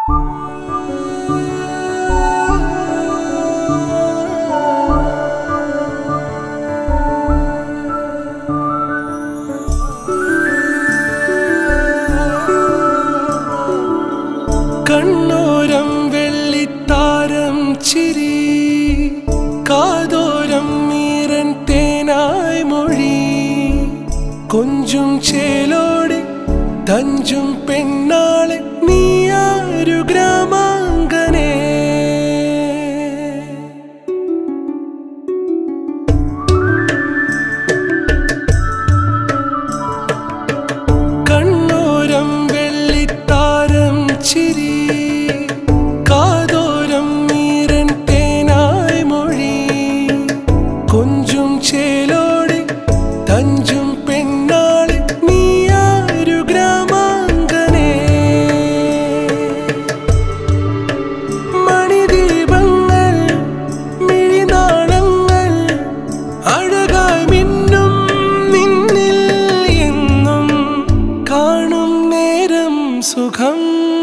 കണ്ണോരം വെള്ളിത്താരം ചിരി കാതോരം മീരൻ തേനായി മൊഴി കൊഞ്ചും ചേലോടെ തഞ്ചും പെണ്ണാളെ നീയാരു ഗ്രാമാങ്കനേ കണ്ണോരം വെള്ളിത്താരം ചിരി കാതോരം മീരൻ തേനായി മൊഴി കൊഞ്ചും ചേലോടെ തഞ്ചും പെണ്ണാളെ നീയാരു ഗ്രാമാങ്കനേ മണിദീപങ്ങൾ മിഴിനാളങ്ങൾ അഴകായി മിന്നും നിന്നിൽ എന്നും കാണും നേരം സുഖം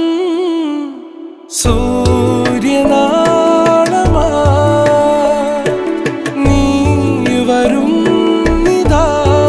സൂര്യനാളമാ നീ വരും നിതാ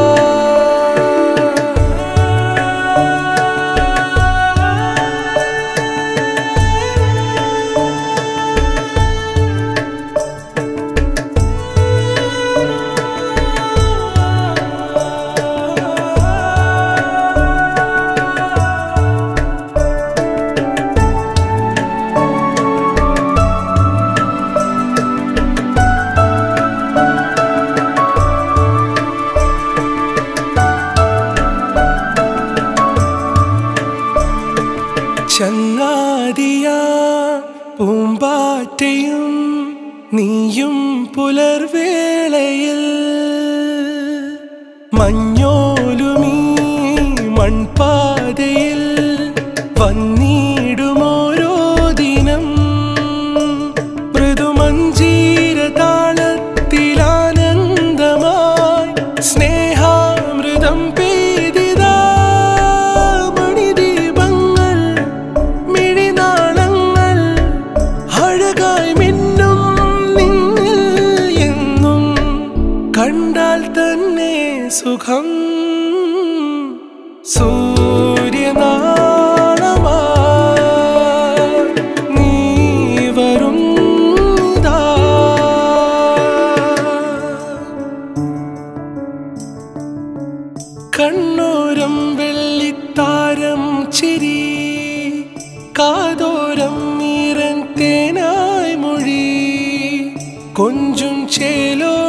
ചങ്ങാതിയ പൂമ്പാറ്റയും നീയും പുലർവേളയിൽ മഞ്ഞോലുമീ മൺപാതയിൽ വന്നിടുമോരോ ദിനം മൃദുമഞ്ജീര താളത്തിലാനന്ദമായി സ്നേഹാമൃതം പെയ്തിതാ മണിദീപങ്ങൾ മിഴിനാളങ്ങൾ അഴകായി മിന്നും നിന്നിൽ എന്നും കണ്ടാൽ തന്നെ സുഖം സൂര്യനാളമായി നീ വരും ഇതാ. കണ്ണോരം വെള്ളിത്താരം ചിരി കാതോരം മീരൻ തേനായി മൊഴി കൊഞ്ചും ചേലോ